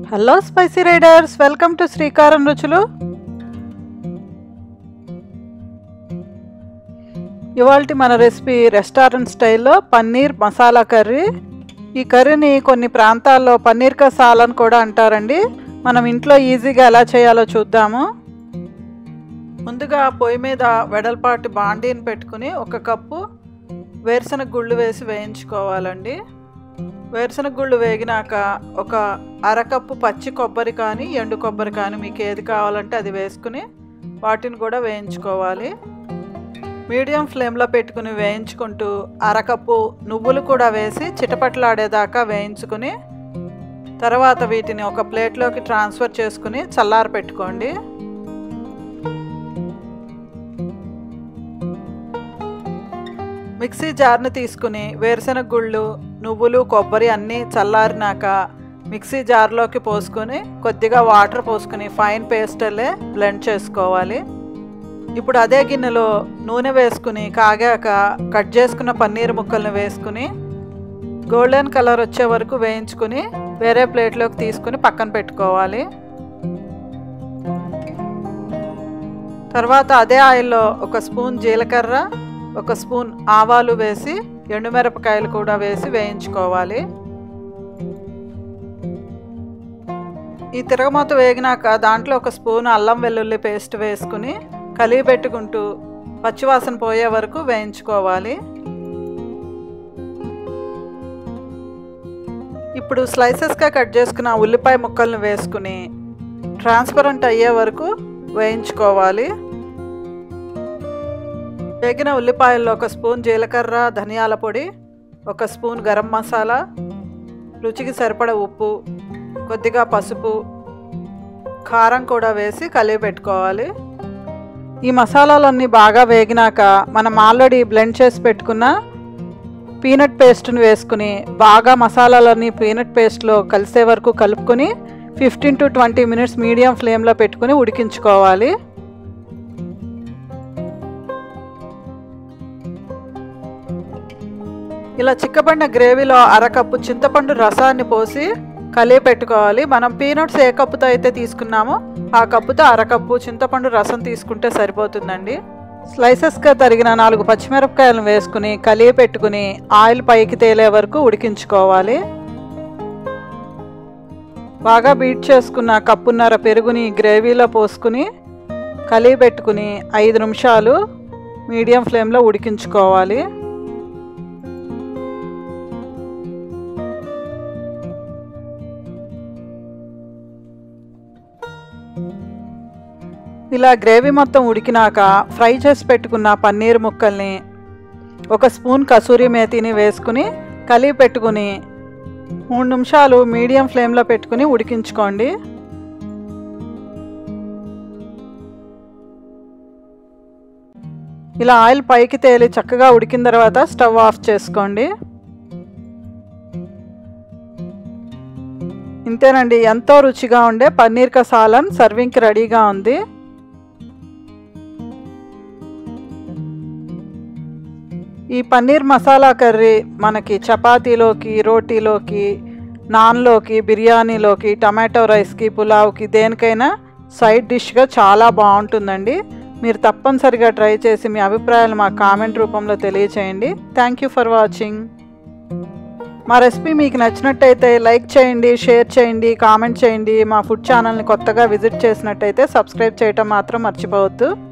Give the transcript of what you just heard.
hello spicy riders welcome to Srikaram రుచులు ఇవాళ మన రెసిపీ రెస్టారెంట్ స్టైల్లో పన్నీర్ మసాలా కర్రీ ఈ కర్రీని కొన్ని ప్రాంతాల్లో పన్నీర్ కా సాల్ అని కూడా అంటారండి మనం ఇంట్లో ఈజీగా ఎలా చేయాలో చూద్దాము ముందుగా పొయ్యి మీద వెడల్పాటి బాండీని పెట్టుకుని ఒక కప్పు వేరుశనగ గుళ్ళు వేసి వేయించుకోవాలండి వేరుశనగ గుళ్ళు వేగినాక ఒక అరకప్పు పచ్చి కొబ్బరి కానీ ఎండు కొబ్బరి కానీ మీకు ఏది కావాలంటే అది వేసుకుని వాటిని కూడా వేయించుకోవాలి మీడియం ఫ్లేమ్లో పెట్టుకుని వేయించుకుంటూ అరకప్పు నువ్వులు కూడా వేసి చిటపట్లాడేదాకా వేయించుకుని తర్వాత వీటిని ఒక ప్లేట్లోకి ట్రాన్స్ఫర్ చేసుకుని చల్లార పెట్టుకోండి మిక్సీ జార్ని తీసుకుని వేరుశనగ గుళ్ళు నువ్వులు కొబ్బరి అన్నీ చల్లారినాక మిక్సీ జార్లోకి పోసుకొని కొద్దిగా వాటర్ పోసుకుని ఫైన్ పేస్టల్లే బ్లెండ్ చేసుకోవాలి ఇప్పుడు అదే గిన్నెలో నూనె వేసుకుని కాగాక కట్ చేసుకున్న పన్నీర్ ముక్కల్ని వేసుకుని గోల్డెన్ కలర్ వచ్చే వరకు వేయించుకుని వేరే ప్లేట్లోకి తీసుకుని పక్కన పెట్టుకోవాలి తర్వాత అదే ఆయిల్లో ఒక స్పూన్ జీలకర్ర ఒక స్పూన్ ఆవాలు వేసి ఎండుమిరపకాయలు కూడా వేసి వేయించుకోవాలి ఈ తిరగమూత వేగినాక దాంట్లో ఒక స్పూన్ అల్లం వెల్లుల్లి పేస్ట్ వేసుకుని కలిగి పెట్టుకుంటూ పచ్చివాసన పోయే వరకు వేయించుకోవాలి ఇప్పుడు స్లైసెస్గా కట్ చేసుకున్న ఉల్లిపాయ ముక్కల్ని వేసుకుని ట్రాన్స్పరెంట్ అయ్యే వరకు వేయించుకోవాలి వేగిన ఉల్లిపాయల్లో ఒక స్పూన్ జీలకర్ర ధనియాల పొడి ఒక స్పూన్ గరం మసాలా రుచికి సరిపడ ఉప్పు కొద్దిగా పసుపు కారం కూడా వేసి కలిపి పెట్టుకోవాలి ఈ మసాలాలన్నీ బాగా వేగినాక మనం ఆల్రెడీ బ్లెండ్ చేసి పెట్టుకున్న పీనట్ పేస్ట్ని వేసుకుని బాగా మసాలాలన్నీ పీనట్ పేస్ట్లో కలిసే వరకు కలుపుకొని fifteen to twenty minutes medium ఫ్లేమ్లో పెట్టుకుని ఉడికించుకోవాలి ఇలా చిక్కబడిన గ్రేవీలో అరకప్పు చింతపండు రసాన్ని పోసి కలిపి పెట్టుకోవాలి మనం పీనట్స్ ఏ కప్పుతో అయితే తీసుకున్నామో ఆ కప్పుతో అరకప్పు చింతపండు రసం తీసుకుంటే సరిపోతుందండి స్లైసెస్గా తరిగిన నాలుగు పచ్చిమిరపకాయలను వేసుకుని కలిపి పెట్టుకుని ఆయిల్ పైకి తేలే వరకు ఉడికించుకోవాలి బాగా బీట్ చేసుకున్న కప్పున్నర పెరుగుని గ్రేవీలో పోసుకుని కలిపి పెట్టుకుని ఐదు నిమిషాలు మీడియం ఫ్లేమ్లో ఉడికించుకోవాలి ఇలా గ్రేవీ మొత్తం ఉడికినాక ఫ్రై చేసి పెట్టుకున్న పన్నీర్ ముక్కల్ని ఒక స్పూన్ కసూరి మేతిని వేసుకుని కలిపి పెట్టుకుని మూడు నిమిషాలు మీడియం ఫ్లేమ్లో పెట్టుకుని ఉడికించుకోండి ఇలా ఆయిల్ పైకి తేలి చక్కగా ఉడికిన తర్వాత స్టవ్ ఆఫ్ చేసుకోండి ఇంతేనండి ఎంతో రుచిగా ఉండే పన్నీర్ కసాలన్ సర్వింగ్కి రెడీగా ఉంది ఈ పన్నీర్ మసాలా కర్రీ మనకి చపాతీలోకి రోటీలోకి నాన్లోకి బిర్యానీలోకి టమాటో రైస్కి పులావ్కి దేనికైనా సైడ్ డిష్గా చాలా బాగుంటుందండి మీరు తప్పనిసరిగా ట్రై చేసి మీ అభిప్రాయాలు మా కామెంట్ రూపంలో తెలియచేయండి థ్యాంక్ యూ ఫర్ వాచింగ్ మా రెసిపీ మీకు నచ్చినట్టయితే లైక్ చేయండి షేర్ చేయండి కామెంట్ చేయండి మా ఫుడ్ ఛానల్ని కొత్తగా విజిట్ చేసినట్టయితే సబ్స్క్రైబ్ చేయటం మాత్రం మర్చిపోవద్దు